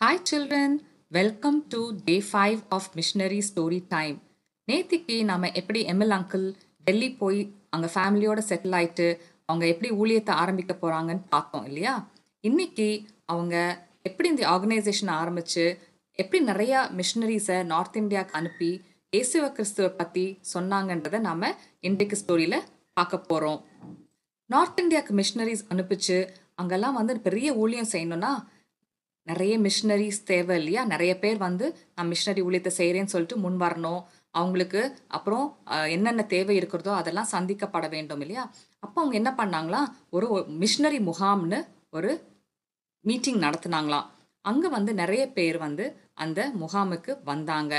Hi children, welcome to day 5 of missionary story time. நேத்திக்கு நாம எப்படி எம்எல் அங்கிள் டெல்லி போய் அங்க ஃபேமிலியோட செட்டில் ஆயிட்டு அவங்க எப்படி ஊழியத்தை ஆரம்பிக்க போறாங்கன்னு பார்த்தோம் இல்லையா இன்னைக்கு அவங்க எப்படி இந்த ஆர்கனைசேஷன் ஆரம்பிச்சு எப்படி நிறைய மிஷினரிஸை நார்த் இந்தியாவுக்கு அனுப்பி இயேசுவ கிறிஸ்துவை பத்தி சொன்னாங்கன்றதை நாம இன்றைக்கு ஸ்டோரியில பார்க்க போறோம் நார்த் இந்தியாவுக்கு மிஷினரிஸ் அனுப்பிச்சு அங்கெல்லாம் வந்து பெரிய ஊழியம் செய்யணும்னா நிறைய மிஷினரிஸ் தேவை இல்லையா நிறைய பேர் வந்து நான் மிஷினரி ஊழியத்தை செய்கிறேன்னு சொல்லிட்டு முன் வரணும் அவங்களுக்கு அப்புறம் அஹ், என்னென்ன தேவை இருக்கிறதோ அதெல்லாம் சந்திக்கப்பட வேண்டும் இல்லையா அப்போ அவங்க என்ன பண்ணாங்களா ஒரு மிஷினரி முகாம்னு ஒரு மீட்டிங் நடத்துனாங்களாம் அங்கே வந்து நிறைய பேர் வந்து அந்த முகாமுக்கு வந்தாங்க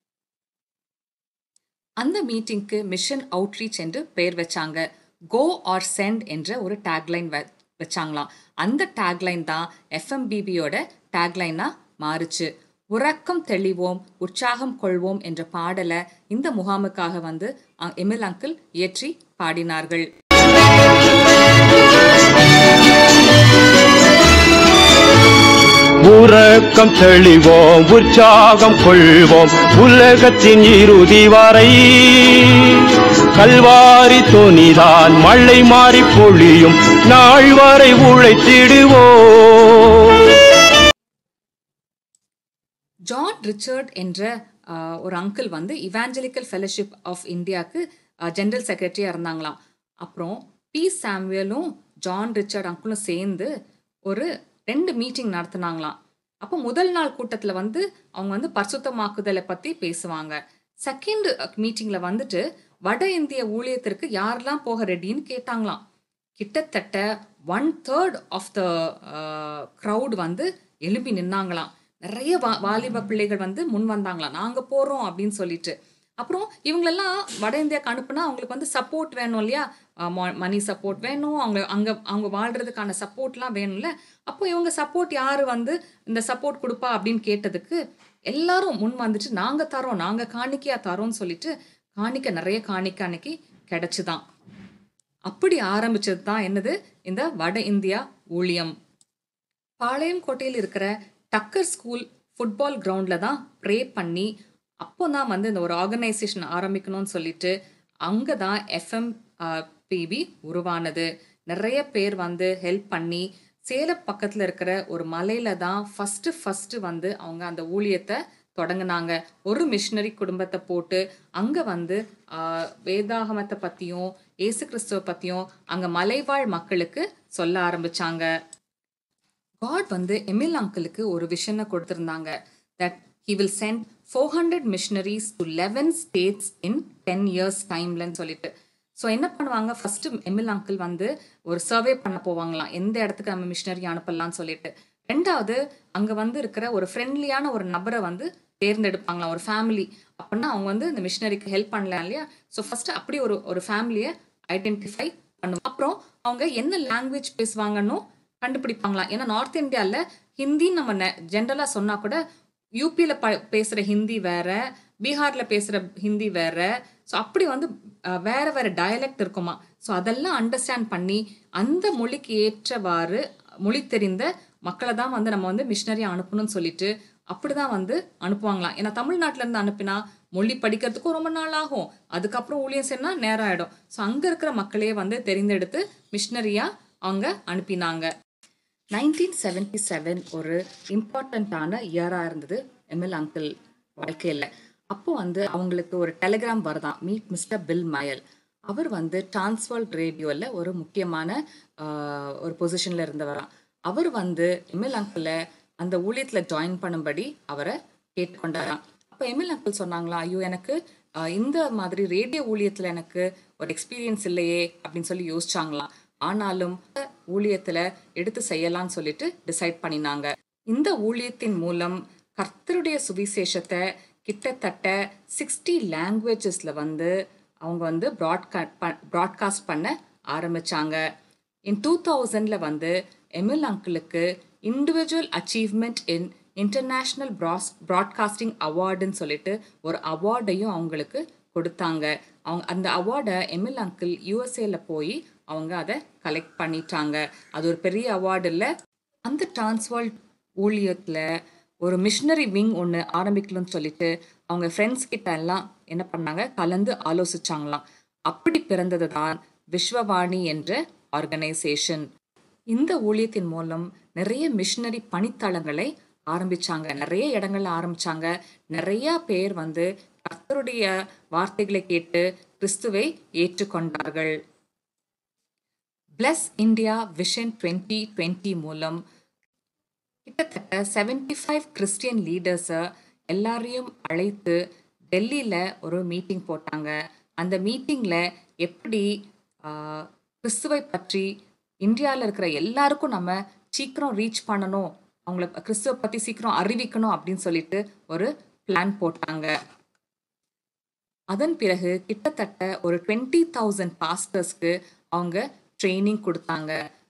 அந்த மீட்டிங்க்கு மிஷன் அவுட்ரீச் என்று பெயர் வச்சாங்க கோ ஆர் சென்ட் என்ற ஒரு டேக்லைன் வச்சாங்களாம் அந்த டேக்லைன் தான் எஃப்எம்பிபியோட டேக்லைனா மாறுச்சு உறக்கம் தெளிவோம் உற்சாகம் கொள்வோம் என்ற பாடலை இந்த முகாமுக்காக வந்து அ- எமில் அங்கிள் இயற்றி பாடினார்கள் உறக்கம் தெளிவோம் உற்சாகம் கொள்வோம் உலகத்தின் இறுதி வரை கல்வாரி துணிதான் மழை மாறி பொழியும் நாள் வரை உழைத்திடுவோம் ஜான் ரிச்சர்ட் என்ற ஆஹ், ஒரு அங்கிள் வந்து இவாஞ்சலிக்கல் ஃபெலோஷிப் ஆஃப் இந்தியாவுக்கு ஜெனரல் செக்ரட்டரியாக இருந்தாங்களாம் அப்புறம் பி சாமுவேலும் ஜான் ரிச்சர்ட் அங்கிளும் சேர்ந்து ஒரு ரெண்டு மீட்டிங் நடத்துனாங்களாம் அப்போ முதல் நாள் கூட்டத்தில் வந்து அவங்க வந்து பரிசுத்தமாக்குதலை பற்றி பேசுவாங்க செகண்ட் மீட்டிங்கில் வந்துட்டு வட இந்திய ஊழியத்திற்கு யாரெல்லாம் போக ரெடின்னு கேட்டாங்களாம் கிட்டத்தட்ட one third of the crowd வந்து எழும்பி நின்னாங்களாம் நிறைய வா வாலிப பிள்ளைகள் வந்து முன் வந்தாங்களாம் நாங்கள் போகிறோம் அப்படின்னு சொல்லிட்டு அப்புறம் இவங்களெல்லாம் வட இந்தியாவுக்கு அனுப்புனா அவங்களுக்கு வந்து சப்போர்ட் வேணும் இல்லையா மணி சப்போர்ட் வேணும் அவங்க அங்கே அவங்க வாழ்கிறதுக்கான சப்போர்ட்லாம் வேணும்ல அப்போ இவங்க சப்போர்ட் யார் வந்து இந்த சப்போர்ட் கொடுப்பா அப்படின்னு கேட்டதுக்கு எல்லாரும் முன் வந்துட்டு நாங்கள் தரோம் நாங்கள் காணிக்கையா தரோம்னு சொல்லிட்டு காணிக்கை நிறைய காணிக்கை அன்னைக்கு கிடைச்சுதான் அப்படி ஆரம்பிச்சது தான் என்னது இந்த வட இந்தியா ஊழியம் பாளையங்கோட்டையில் இருக்கிற டக்கர் ஸ்கூல் ஃபுட்பால் கிரவுண்டில் தான் ப்ரே பண்ணி அப்போ தான் வந்து இந்த ஒரு ஆர்கனைசேஷன் ஆரம்பிக்கணும்னு சொல்லிட்டு அங்கே தான் எஃப்எம் பிபி உருவானது நிறைய பேர் வந்து ஹெல்ப் பண்ணி சேலம் பக்கத்தில் இருக்கிற ஒரு மலையில தான் ஃபஸ்ட்டு ஃபஸ்ட்டு வந்து அவங்க அந்த ஊழியத்தை தொடங்குனாங்க ஒரு மிஷினரி குடும்பத்தை போட்டு அங்கே வந்து ஆஹ், வேதாகமத்தை பற்றியும் இயேசு கிறிஸ்துவ பற்றியும் அங்கே மலைவாழ் மக்களுக்கு சொல்ல ஆரம்பிச்சாங்க காட் வந்து எமில் அங்கிளுக்கு ஒரு விஷனை கொடுத்திருந்தாங்க that he will send four hundred missionaries to eleven states in ten years டைம்லன்னு சொல்லிட்டு ஸோ என்ன பண்ணுவாங்க ஃபர்ஸ்ட் எமில் அங்கிள் வந்து ஒரு சர்வே பண்ண போவாங்களாம் எந்த இடத்துக்கு நம்ம மிஷினரி அனுப்பலாம்னு சொல்லிட்டு ரெண்டாவது அங்கே வந்து இருக்கிற ஒரு ஃப்ரெண்ட்லியான ஒரு நபரை வந்து தேர்ந்தெடுப்பாங்களாம் ஒரு ஃபேமிலி அப்படின்னா அவங்க வந்து இந்த மிஷினரிக்கு ஹெல்ப் பண்ணலாம் இல்லையா ஸோ ஃபர்ஸ்ட் அப்படி ஒரு ஒரு ஃபேமிலியை ஐடென்டிஃபை பண்ணுவோம் அப்புறம் அவங்க என்ன லாங்குவேஜ் பேசுவாங்கன்னு கண்டுபிடிப்பாங்களாம் ஏன்னா நார்த் இந்தியாவில் ஹிந்தி நம்ம ஜென்ரலாக சொன்னா கூட யூபியில் ப பேசுகிற ஹிந்தி வேற பீகாரில் பேசுகிற ஹிந்தி வேற ஸோ அப்படி வந்து அஹ், வேற வேற டயலெக்ட் இருக்குமா ஸோ அதெல்லாம் அண்டர்ஸ்டாண்ட் பண்ணி அந்த மொழிக்கு ஏற்றவாறு மொழி தெரிந்த மக்களை தான் வந்து நம்ம வந்து மிஷினரி அனுப்பணும்னு சொல்லிட்டு அப்படிதான் வந்து அனுப்புவாங்களாம் ஏன்னா தமிழ்நாட்டுல இருந்து அனுப்பினா மொழி படிக்கிறதுக்கும் ரொம்ப நாள் ஆகும் அதுக்கப்புறம் ஊழியம் செய்யணும்னா நேரம் ஆயிடும் ஸோ அங்க இருக்கிற மக்களையே வந்து தெரிந்தெடுத்து மிஷினரியா அவங்க அனுப்பினாங்க நைன்டீன் செவன்டி செவன் ஒரு இம்பார்ட்டண்ட்டான இயராக இருந்தது எம்எல் அங்கிள் வாழ்க்கையில் அப்போ வந்து அவங்களுக்கு ஒரு டெலிகிராம் வருதான் மீட் மிஸ்டர் பில் மயல் அவர் வந்து டிரான்ஸ்வர்ல்ட் ரேடியோவில் ஒரு முக்கியமான ஆஹ், ஒரு பொசிஷனில் இருந்தவராம் அவர் வந்து எம்எல் அங்கிளை அந்த ஊழியத்தில் ஜாயின் பண்ணும்படி அவரை கேட்டுக்கொண்டாராம் அப்போ எம்எல் அங்கிள் சொன்னாங்களா ஐயோ எனக்கு ஆஹ், இந்த மாதிரி ரேடியோ ஊழியத்தில் எனக்கு ஒரு எக்ஸ்பீரியன்ஸ் இல்லையே அப்படின்னு சொல்லி யோசிச்சாங்களாம் ஆனாலும் ஊழியத்துல எடுத்து செய்யலாம்னு சொல்லிட்டு டிசைட் பண்ணினாங்க இந்த ஊழியத்தின் மூலம் கர்த்தருடைய சுவிசேஷத்தை கிட்டத்தட்ட சிக்ஸ்டி லாங்குவேஜஸ்ல வந்து அவங்க வந்து ப்ராட்கா ப்ராட்காஸ்ட் பண்ண ஆரம்பிச்சாங்க இன் டூ தௌசண்ட்ல வந்து எமில் அங்கிளுக்கு இண்டிவிஜுவல் அச்சீவ்மெண்ட் இன் இன்டர்நேஷ்னல் ப்ராஸ் ப்ராட்காஸ்டிங் அவார்டுன்னு சொல்லிட்டு ஒரு அவார்டையும் அவங்களுக்கு கொடுத்தாங்க அவங்க அந்த அவார்டை எமில் அங்கிள் யூஎஸ்ஏல போய் அவங்க அதை கலெக்ட் பண்ணிட்டாங்க அது ஒரு பெரிய அவார்டு இல்லை அந்த டிரான்ஸ்வால்ட் ஊழியத்தில் ஒரு மிஷினரி விங் ஒன்று ஆரம்பிக்கணும்னு சொல்லிட்டு அவங்க ஃப்ரெண்ட்ஸ் கிட்ட எல்லாம் என்ன பண்ணாங்க கலந்து ஆலோசிச்சாங்களாம் அப்படி பிறந்தது தான் விஸ்வவாணி என்ற ஆர்கனைசேஷன் இந்த ஊழியத்தின் மூலம் நிறைய மிஷினரி பணித்தளங்களை ஆரம்பிச்சாங்க நிறைய இடங்கள்ல ஆரம்பிச்சாங்க நிறைய பேர் வந்து கர்த்தருடைய வார்த்தைகளை கேட்டு கிறிஸ்துவை ஏற்றுக்கொண்டார்கள் plus India vision twenty twenty மூலம் கிட்டத்தட்ட செவன்டி ஃபைவ் கிறிஸ்டியன் லீடர்ஸை எல்லாரையும் அழைத்து டெல்லியில் ஒரு மீட்டிங் போட்டாங்க அந்த மீட்டிங்கில் எப்படி ஆஹ், கிறிஸ்துவை பற்றி இந்தியாவில் இருக்கிற எல்லாருக்கும் நம்ம சீக்கிரம் ரீச் பண்ணணும் அவங்கள கிறிஸ்துவை பற்றி சீக்கிரம் அறிவிக்கணும் அப்படின்னு சொல்லிட்டு ஒரு பிளான் போட்டாங்க அதன் பிறகு கிட்டத்தட்ட ஒரு டுவெண்ட்டி தௌசண்ட் பாஸ்டர்ஸ்க்கு அவங்க ட்ரைனிங் கொடுத்தாங்க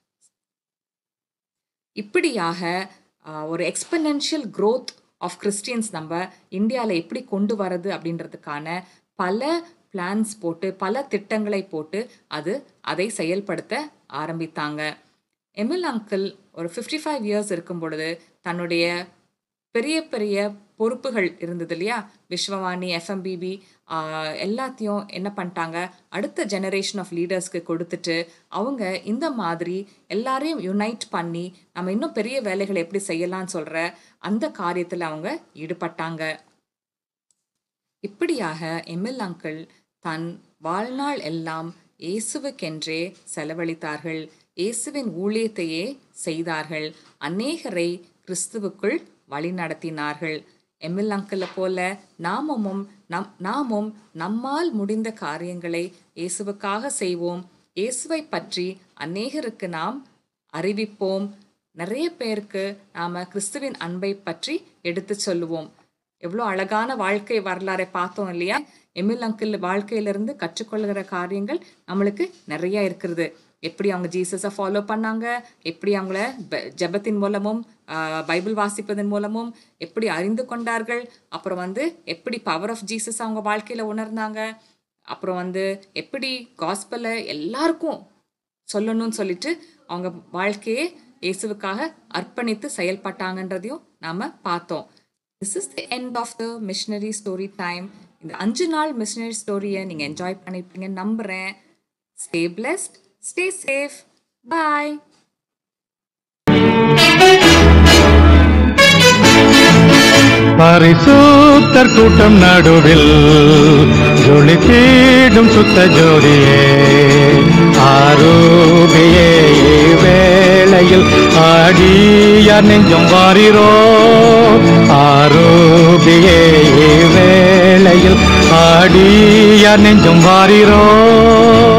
இப்படியாக ஆஹ், ஒரு எக்ஸ்பெனென்ஷியல் growth ஆஃப் கிறிஸ்டியன்ஸ் நம்ம இந்தியாவில் எப்படி கொண்டு வரது அப்படின்றதுக்கான பல பிளான்ஸ் போட்டு பல திட்டங்களை போட்டு அது அதை செயல்படுத்த ஆரம்பித்தாங்க எமில் அங்கிள் ஒரு ஃபிஃப்டி ஃபைவ் இயர்ஸ் இருக்கும் பொழுது தன்னுடைய பெரிய பெரிய பொறுப்புகள் இருந்தது இல்லையா விஸ்வவாணி எஃப்எம்பிபி எல்லாத்தையும் என்ன பண்ணிட்டாங்க அடுத்த ஜெனரேஷன் ஆஃப் லீடர்ஸ்க்கு கொடுத்துட்டு அவங்க இந்த மாதிரி எல்லாரையும் யுனைட் பண்ணி நம்ம இன்னும் பெரிய வேலைகளை எப்படி செய்யலாம்னு சொல்ற அந்த காரியத்தில் அவங்க ஈடுபட்டாங்க இப்படியாக எம்எல் அங்கிள் தன் வாழ்நாள் எல்லாம் இயேசுவுக்கென்றே செலவழித்தார்கள் இயேசுவின் ஊழியத்தையே செய்தார்கள் அநேகரை கிறிஸ்துவுக்குள் வழிநடத்தினார்கள் எம்எல் அங்கிளை போல நாமும் நம் நாமும் நம்மால் முடிந்த காரியங்களை இயேசுவுக்காக செய்வோம் இயேசுவை பற்றி அநேகருக்கு நாம் அறிவிப்போம் நிறைய பேருக்கு நாம கிறிஸ்துவின் அன்பை பற்றி எடுத்து சொல்லுவோம் எவ்வளோ அழகான வாழ்க்கை வரலாறை பார்த்தோம் இல்லையா எமில் அங்கிள் வாழ்க்கையிலிருந்து கற்றுக்கொள்கிற காரியங்கள் நம்மளுக்கு நிறைய இருக்கிறது எப்படி அவங்க ஜீசஸை ஃபாலோ பண்ணாங்க எப்படி அவங்கள ப- ஜெபத்தின் மூலமும் ஆஹ், பைபிள் வாசிப்பதன் மூலமும் எப்படி அறிந்து கொண்டார்கள் அப்புறம் வந்து எப்படி பவர் ஆஃப் ஜீசஸ் அவங்க வாழ்க்கையில உணர்ந்தாங்க அப்புறம் வந்து எப்படி காஸ்பலை எல்லாருக்கும் சொல்லணும்னு சொல்லிட்டு அவங்க வாழ்க்கையே இயேசுவுக்காக அர்ப்பணித்து செயல்பட்டாங்கன்றதையும் நாம பார்த்தோம் this is the end of the missionary story time இந்த அஞ்சு நாள் மிஷினரி ஸ்டோரியை நீங்கள் என்ஜாய் பண்ணியிருப்பீங்கன்னு நம்புகிறேன் stay blessed stay safe bye பரிசுத்தர் கூட்டம் நடுவில் ஜொலி தேடும் சுத்த ஜோதியே ஆரோபியே வேளையில் ஆடியார் நெஞ்சம் வாரிரோ ஆரோபியே வேளையில் ஆடியார் நெஞ்சம் வாரிரோ